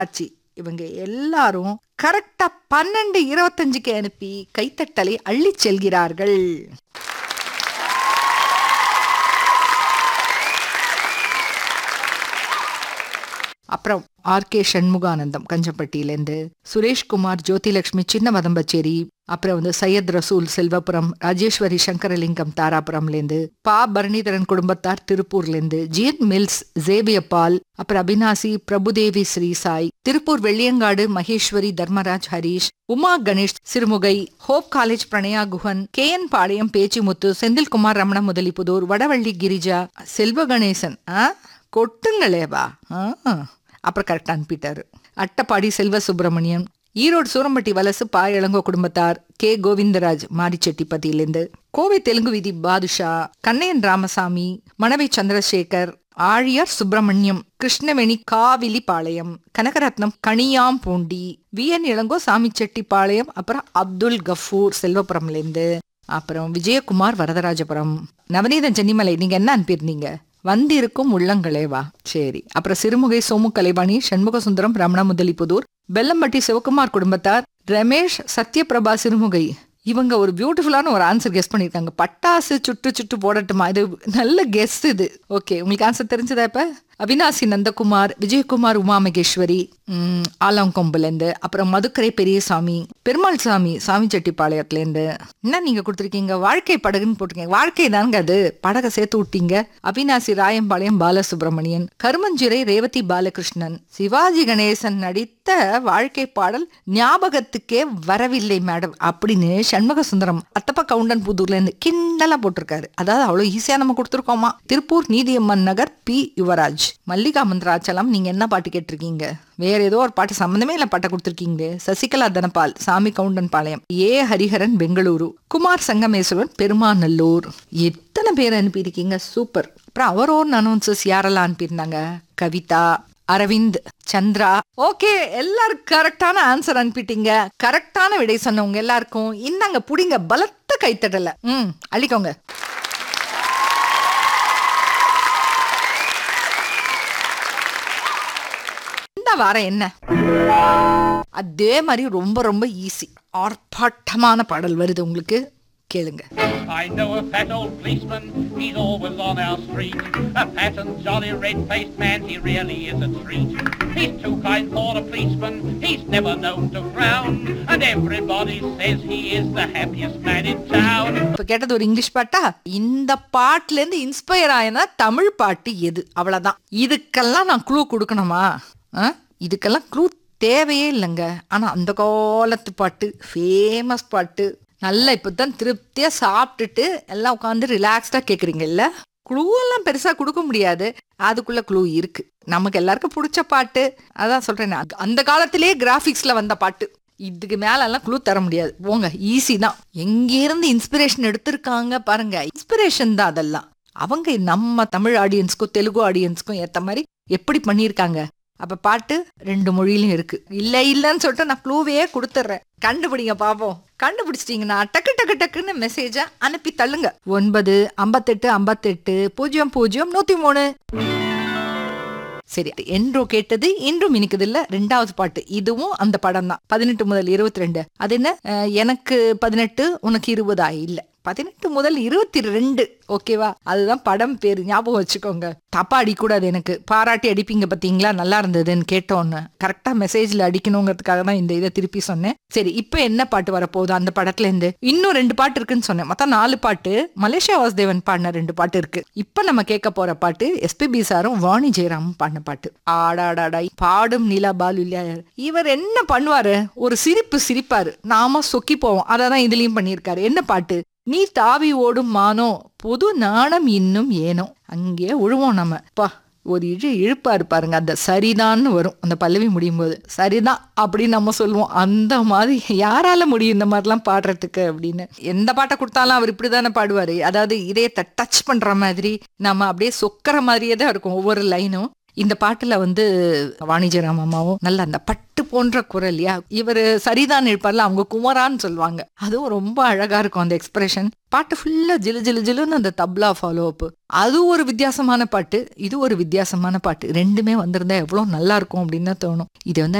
ஆச்சு இவங்க எல்லாரும் கரெக்டா பன்னெண்டு இருபத்தஞ்சுக்கு அனுப்பி கைத்தட்டலை அள்ளிச் செல்கிறார்கள் அப்புறம் ஆர் கே சண்முகானந்தம் கஞ்சப்பட்டியிலேருந்து சுரேஷ்குமார் ஜோதிலட்சுமி சின்ன வதம்பச்சேரி அப்புறம் வந்து சையத் ரசூல் செல்வபுரம் ராஜேஸ்வரி சங்கரலிங்கம் தாராபுரம்லேருந்து பா பரணிதரன் குடும்பத்தார் திருப்பூர்லேருந்து ஜிஎன் மில்ஸ் ஜேபியப்பால் அப்புறம் Avinashi Prabhudevi Srisai Tiruppur Velliyangadu Maheswari Dharmaraj Harish Uma Ganesh Sirumugai hope college Pranaya Guhan K N Palayam Pechimuthu Senthilkumar Ramana Mudalipudur Vadavalli Girija Selva Ganesan ஆ கொட்டுங்களேவா ஆ அப்புறம் கரெக்டாக அனுப்பிட்டாரு அட்டப்பாடி செல்வ சுப்பிரமணியன் ஈரோடு சூரம்பட்டி வலசு பா இளங்கோ குடும்பத்தார் கே கோவிந்தராஜ் மாரிச்செட்டிப்பதியிலிருந்து கோவை தெலுங்கு விதி பாதுஷா கண்ணையன் ராமசாமி மணவை சந்திரசேகர் ஆழியார் சுப்பிரமணியம் கிருஷ்ணவேணி காவிலி பாளையம் கனகரத்னம் கனியாம் பூண்டி வி என் இளங்கோ சாமிச்செட்டிப்பாளையம் அப்புறம் அப்துல் கஃபூர் செல்வபுரம்லேருந்து அப்புறம் விஜயகுமார் வரதராஜபுரம் நவநீதன் சென்னிமலை நீங்க என்ன அனுப்பியிருந்தீங்க வந்திருக்கும் உள்ளங்களேவா சரி அப்புறம் சிறுமுகை சோமு கலைவாணி சண்முக சுந்தரம் ரமண முதலிபுதூர் பெல்லம்பட்டி சிவகுமார் குடும்பத்தார் ரமேஷ் சத்யபிரபா சிறுமுகை இவங்க ஒரு பியூட்டிஃபுல்லான ஒரு ஆன்சர் கெஸ் பண்ணிருக்காங்க பட்டாசு சுட்டு சுட்டு போடட்டுமா இது நல்ல கெஸ் இது ஓகே உங்களுக்கு ஆன்சர் தெரிஞ்சதா இப்ப அவினாசி நந்தகுமார் விஜயகுமார் உமா மகேஸ்வரி உம், ஆலங்கொம்புலேருந்து அப்புறம் மதுக்கரை பெரியசாமி பெருமாள் சாமி சாமி செட்டிப்பாளையத்துலேருந்து என்ன நீங்க கொடுத்துருக்கீங்க வாழ்க்கை படகுன்னு போட்டிருக்கீங்க வாழ்க்கை தாங்க அது படகை சேர்த்து விட்டீங்க அவினாசி ராயம்பாளையம் பாலசுப்ரமணியன் கருமஞ்சிறை ரேவதி பாலகிருஷ்ணன் சிவாஜி கணேசன் நடித்த வாழ்க்கை பாடல் ஞாபகத்துக்கே வரவில்லை மேடம் அப்படின்னு சண்முக சுந்தரம் அத்தப்பா கவுண்டன் புதூர்ல இருந்து கிண்டலா போட்டிருக்காரு அதாவது அவ்வளவு ஈஸியா நம்ம கொடுத்துருக்கோமா திருப்பூர் நீதியம்மன் நகர் பி யுவராஜ் மல்லிகா மந்திராச்சலம் நீங்க என்ன பாட்டு கேட்டிருக்கீங்க வேற ஏதோ ஒரு பாட்டு சம்மந்தமே இல்ல பாட்டை கொடுத்துருக்கீங்களே சசிகலா தனபால் சாமி கவுண்டன் பாளையம் ஏ ஹரிஹரன் பெங்களூரு குமார் சங்கமேஸ்வரன் பெருமாநல்லூர் எத்தனை பேர் அனுப்பியிருக்கீங்க சூப்பர் அப்புறம் அவர் ஓன் அனௌன்சஸ் யாரெல்லாம் அனுப்பியிருந்தாங்க கவிதா அரவிந்த் சந்திரா ஓகே எல்லாரும் கரெக்டான ஆன்சர் அனுப்பிட்டீங்க கரெக்டான விடை சொன்னவங்க எல்லாருக்கும் இந்தாங்க புடிங்க பலத்த கைத்தட்டல ம் அள்ளிக்கோங்க இந்த வாரம் என்ன அதே மாதிரி ரொம்ப ரொம்ப ஈஸி ஆர்ப்பாட்டமான பாடல் வருது உங்களுக்கு கேளுங்க I know a fat old policeman, he's always on our street. A fat and jolly red-faced man, he really is a treat. He's too kind for a policeman, he's never known to frown. And everybody says he is the happiest man in town. இப்ப கேட்டது ஒரு English பாட்டா இந்த பாட்டுல இருந்து inspire ஆயினா Tamil பாட்டு எது அவ்வளவுதான் இதுக்கெல்லாம் நான் க்ளூ கொடுக்கணுமா ஆ? இதுக்கெல்லாம் க்ளூ தேவையே இல்லைங்க ஆனா அந்த காலத்து பாட்டு ஃபேமஸ் பாட்டு நல்லா இப்பதான் திருப்தியா சாப்பிட்டுட்டு எல்லாம் உட்காந்து ரிலாக்ஸ்டா கேக்குறீங்கல்ல க்ளூ எல்லாம் பெருசா கொடுக்க முடியாது அதுக்குள்ள க்ளூ இருக்கு நமக்கு எல்லாருக்கும் பிடிச்ச பாட்டு அதான் சொல்றேன் நான். அந்த காலத்திலேயே கிராபிக்ஸ்ல வந்த பாட்டு இதுக்கு மேல எல்லாம் க்ளூ தர முடியாது போங்க ஈஸி தான் எங்க இருந்து இன்ஸ்பிரேஷன் எடுத்திருக்காங்க பாருங்க இன்ஸ்பிரேஷன் தான் அதெல்லாம் அவங்க நம்ம தமிழ் ஆடியன்ஸ்க்கும் தெலுங்கு ஆடியன்ஸ்க்கும் ஏத்த மாதிரி எப்படி பண்ணியிருக்காங்க அப்ப பாட்டு ரெண்டு மொழியிலும் இருக்கு இல்ல இல்லன்னு சொல்லிட்டு நான் க்ளூவே கொடுத்துட்றேன் கண்டுபிடிங்க பாப்போம் கண்டுபிடிச்சிட்டீங்கன்னா டக்கு டக்கு டக்குன்னு மெசேஜ அனுப்பி தள்ளுங்க ஒன்பது ஐம்பத்தெட்டு ஐம்பத்தெட்டு பூஜ்ஜியம் பூஜ்ஜியம் நூத்தி மூணு சரி என்றோ கேட்டது இன்றும் இனிக்குது இல்ல ரெண்டாவது பாட்டு இதுவும் அந்த படம் தான் பதினெட்டு முதல் இருபத்தி ரெண்டு அது என்ன அஹ், எனக்கு பதினெட்டு உனக்கு இருபதா இல்ல பதினெட்டு முதல் இருபத்தி ரெண்டு ஓகேவா அதுதான் படம் பேரு ஞாபகம் வச்சுக்கோங்க தப்பா அடிக்கூடாது எனக்கு பாராட்டி அடிப்பீங்க பாத்தீங்களா நல்லா இருந்ததுன்னு கேட்டோன்னு கரெக்டா மெசேஜ்ல அடிக்கணுங்கிறதுக்காக தான் இந்த இதை திருப்பி சொன்னேன் சரி இப்போ என்ன பாட்டு வரப்போகுது அந்த படத்துல இருந்து இன்னும் ரெண்டு பாட்டு இருக்குன்னு சொன்னேன் மொத்தம் நாலு பாட்டு மலேசியா வாசுதேவன் பாடின ரெண்டு பாட்டு இருக்கு இப்ப நம்ம கேட்க போற பாட்டு எஸ்பிபி சாரும் வாணி ஜெயராமும் பாடின பாட்டு ஆடாடாடா பாடும் நிலா பாலு இல்லையா இவர் என்ன பண்ணுவாரு ஒரு சிரிப்பு சிரிப்பாரு நாம சொக்கி போவோம் அததான் இதுலயும் பண்ணியிருக்காரு என்ன பாட்டு நீ தாவி ஓடும் மானோ புது நாணம் இன்னும் ஏனோ அங்கே உழுவோம் நம்ம பா ஒரு இழு இழுப்பாரு பாருங்க அந்த சரிதான்னு வரும் அந்த பல்லவி முடியும் போது சரிதான் அப்படின்னு நம்ம சொல்லுவோம் அந்த மாதிரி யாரால முடியும் இந்த மாதிரிலாம் பாடுறதுக்கு அப்படின்னு எந்த பாட்டை கொடுத்தாலும் அவர் இப்படிதானே பாடுவாரு அதாவது இதயத்தை டச் பண்ற மாதிரி நம்ம அப்படியே சொக்கிற மாதிரியே தான் இருக்கும் ஒவ்வொரு லைனும் இந்த பாட்டுல வந்து வாணிஜராம் அம்மாவும் நல்ல அந்த பட்டு போன்ற குரல் யா இவர் சரிதான் இருப்பார்ல அவங்க குமரான்னு சொல்லுவாங்க அதுவும் ரொம்ப அழகா இருக்கும் அந்த எக்ஸ்பிரஷன் பாட்டு ஃபுல்லா ஜிலு ஜிலு ஜிலுன்னு அந்த தப்லா ஃபாலோ அப் அது ஒரு வித்தியாசமான பாட்டு இது ஒரு வித்தியாசமான பாட்டு ரெண்டுமே வந்திருந்தா எவ்வளவு நல்லா இருக்கும் அப்படின்னு தான் தோணும் இது வந்து